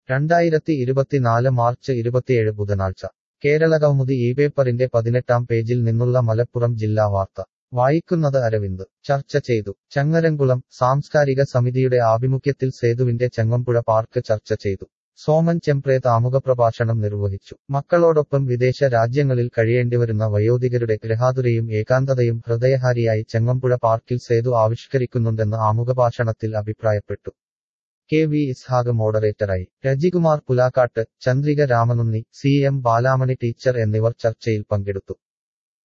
രണ്ടായിരത്തി ഇരുപത്തിനാല് മാർച്ച് ഇരുപത്തിയേഴ് ബുധനാഴ്ച കേരള കൗമുദി ഈ പേപ്പറിന്റെ പതിനെട്ടാം പേജിൽ നിന്നുള്ള മലപ്പുറം ജില്ലാ വാർത്ത വായിക്കുന്നത് അരവിന്ദ് ചർച്ച ചെയ്തു ചങ്ങരംകുളം സാംസ്കാരിക സമിതിയുടെ ആഭിമുഖ്യത്തിൽ സേതുവിന്റെ ചെങ്ങമ്പുഴ പാർക്ക് ചർച്ച ചെയ്തു സോമൻ ചെമ്പ്രേത്ത് ആമുഖപ്രഭാഷണം നിർവഹിച്ചു മക്കളോടൊപ്പം വിദേശ രാജ്യങ്ങളിൽ കഴിയേണ്ടിവരുന്ന വയോധികരുടെ ഗൃഹാതുരയും ഏകാന്തതയും ഹൃദയഹാരിയായി ചെങ്ങമ്പുഴ പാർക്കിൽ സേതു ആവിഷ്കരിക്കുന്നുണ്ടെന്ന് ആമുഖഭാഷണത്തിൽ അഭിപ്രായപ്പെട്ടു കെ വി ഇസ്ഹാഗ് മോഡറേറ്ററായി Rajikumar Pulakkat Chandrika Ramanunni C M Balamani teacher എന്നിവർ ചർച്ചയിൽ പങ്കെടുത്തു